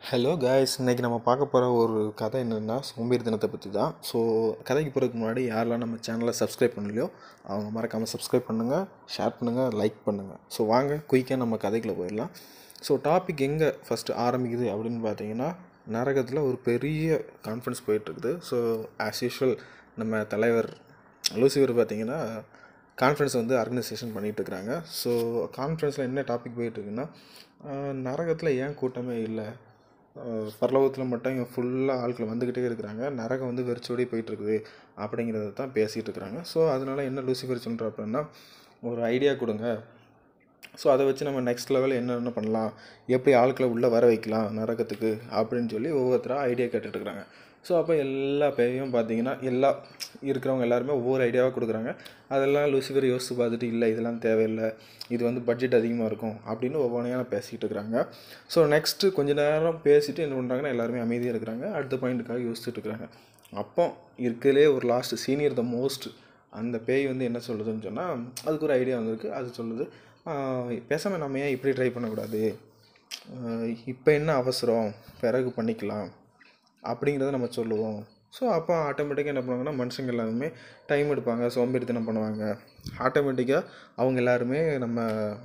hello guys இன்றைக்கி நம்ம பார்க்க போகிற ஒரு கதை என்னென்னா சோம்பேறித்தனத்தை பற்றி தான் ஸோ கதைக்கு போகிறதுக்கு முன்னாடி யாரெல்லாம் நம்ம சேனலை சப்ஸ்கிரைப் பண்ணலையோ அவங்க மறக்காமல் சப்ஸ்கிரைப் பண்ணுங்கள் ஷேர் பண்ணுங்கள் லைக் பண்ணுங்கள் ஸோ வாங்க குயிக்காக நம்ம கதைக்குள்ளே போயிடலாம் ஸோ டாபிக் எங்கே ஃபஸ்ட்டு ஆரம்பிக்குது அப்படின்னு பார்த்தீங்கன்னா நரகத்தில் ஒரு பெரிய கான்ஃபரன்ஸ் போயிட்டுருக்குது ஸோ ஆஸ் யூஷுவல் நம்ம தலைவர் லூசிவர் பார்த்தீங்கன்னா கான்ஃபரன்ஸ் வந்து ஆர்கனைசேஷன் பண்ணிகிட்டு இருக்கிறாங்க ஸோ கான்ஃபரன்ஸில் என்ன டாபிக் போயிட்டுருக்குன்னா நரகத்தில் ஏன் கூட்டமே இல்லை பரலோகத்தில் மட்டும் இங்கே ஃபுல்லாக ஆட்கள் வந்துக்கிட்டே இருக்கிறாங்க நரகம் வந்து வெறிச்சோடி போயிட்டுருக்குது அப்படிங்கிறத தான் பேசிகிட்டு இருக்கிறாங்க ஸோ அதனால் என்ன லூசிஃபர் சொல்கிற அப்படின்னா ஒரு ஐடியா கொடுங்க ஸோ அதை வச்சு நம்ம நெக்ஸ்ட் லெவல் என்னென்ன பண்ணலாம் எப்படி ஆட்களை உள்ளே வர வைக்கலாம் நரகத்துக்கு அப்படின்னு சொல்லி ஒவ்வொருத்தராக ஐடியா கேட்டுட்ருக்குறாங்க ஸோ அப்போ எல்லா பேயும் பார்த்தீங்கன்னா எல்லா இருக்கிறவங்க எல்லாருமே ஒவ்வொரு ஐடியாவாக கொடுக்குறாங்க அதெல்லாம் லூசிஃபர் யோசித்து பார்த்துட்டு இல்லை இதெல்லாம் தேவையில்லை இது வந்து பட்ஜெட் அதிகமாக இருக்கும் அப்படின்னு ஒவ்வொன்றையாக பேசிக்கிட்டு இருக்கிறாங்க ஸோ நெக்ஸ்ட்டு கொஞ்ச நேரம் பேசிட்டு என்ன பண்ணுறாங்கன்னா எல்லாருமே அமைதியாக இருக்கிறாங்க அடுத்த பாயிண்ட்டுக்காக யோசிச்சுட்டு இருக்கிறாங்க அப்போ இருக்கிறதுலே ஒரு லாஸ்ட் சீனியர் த மோஸ்ட் அந்த பேய் வந்து என்ன சொல்லுதுன்னு சொன்னால் அதுக்கு ஒரு ஐடியா வந்திருக்கு அது சொல்லுது பேசாமல் நம்ம ஏன் இப்படி ட்ரை பண்ணக்கூடாது இப்போ என்ன அவசரம் பிறகு பண்ணிக்கலாம் அப்படிங்கிறத நம்ம சொல்லுவோம் ஸோ அப்போ ஆட்டோமேட்டிக்காக என்ன பண்ணுவாங்கன்னா மனுஷங்க எல்லாருமே டைம் எடுப்பாங்க சோம்பேறித்தனம் பண்ணுவாங்க ஆட்டோமேட்டிக்காக அவங்க எல்லாருமே நம்ம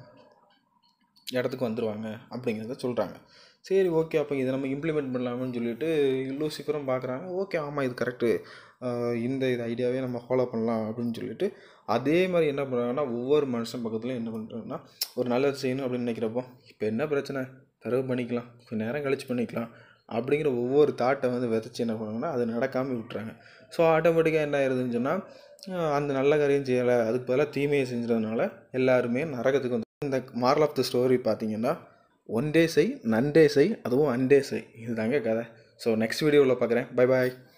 இடத்துக்கு வந்துடுவாங்க அப்படிங்கிறத சொல்கிறாங்க சரி ஓகே அப்போ இதை நம்ம இம்ப்ளிமெண்ட் பண்ணலாம்னு சொல்லிட்டு லூசிஃபரும் பார்க்குறாங்க ஓகே ஆமாம் இது கரெக்டு இந்த இது ஐடியாவே நம்ம ஃபாலோ பண்ணலாம் அப்படின்னு சொல்லிட்டு அதே மாதிரி என்ன பண்ணுறாங்கன்னா ஒவ்வொரு மனுஷன் பக்கத்துலையும் என்ன பண்ணுறாங்கன்னா ஒரு நல்லது செய்யணும் அப்படின்னு நினைக்கிறப்போ இப்போ என்ன பிரச்சனை பிறகு பண்ணிக்கலாம் கொஞ்சம் நேரம் கழிச்சு பண்ணிக்கலாம் அப்படிங்கிற ஒவ்வொரு தாட்டை வந்து விதைச்சி என்ன பண்ணுவாங்கன்னா அது நடக்காமல் விட்டுறாங்க ஸோ ஆட்டோமேட்டிக்காக என்ன ஆயிருதுன்னு சொன்னால் அந்த நல்ல காரியம் செய்யலை அதுக்கு பதிலாக தீமையை செஞ்சதுனால எல்லாருமே நரகத்துக்கு வந்து இந்த மாரல் ஆஃப் த ஸ்டோரி பார்த்தீங்கன்னா ஒன் டே செய் நன் டே செய் அதுவும் அன் டே செய் இதுதாங்க கதை ஸோ நெக்ஸ்ட் வீடியோவில் பார்க்குறேன் பை பாய்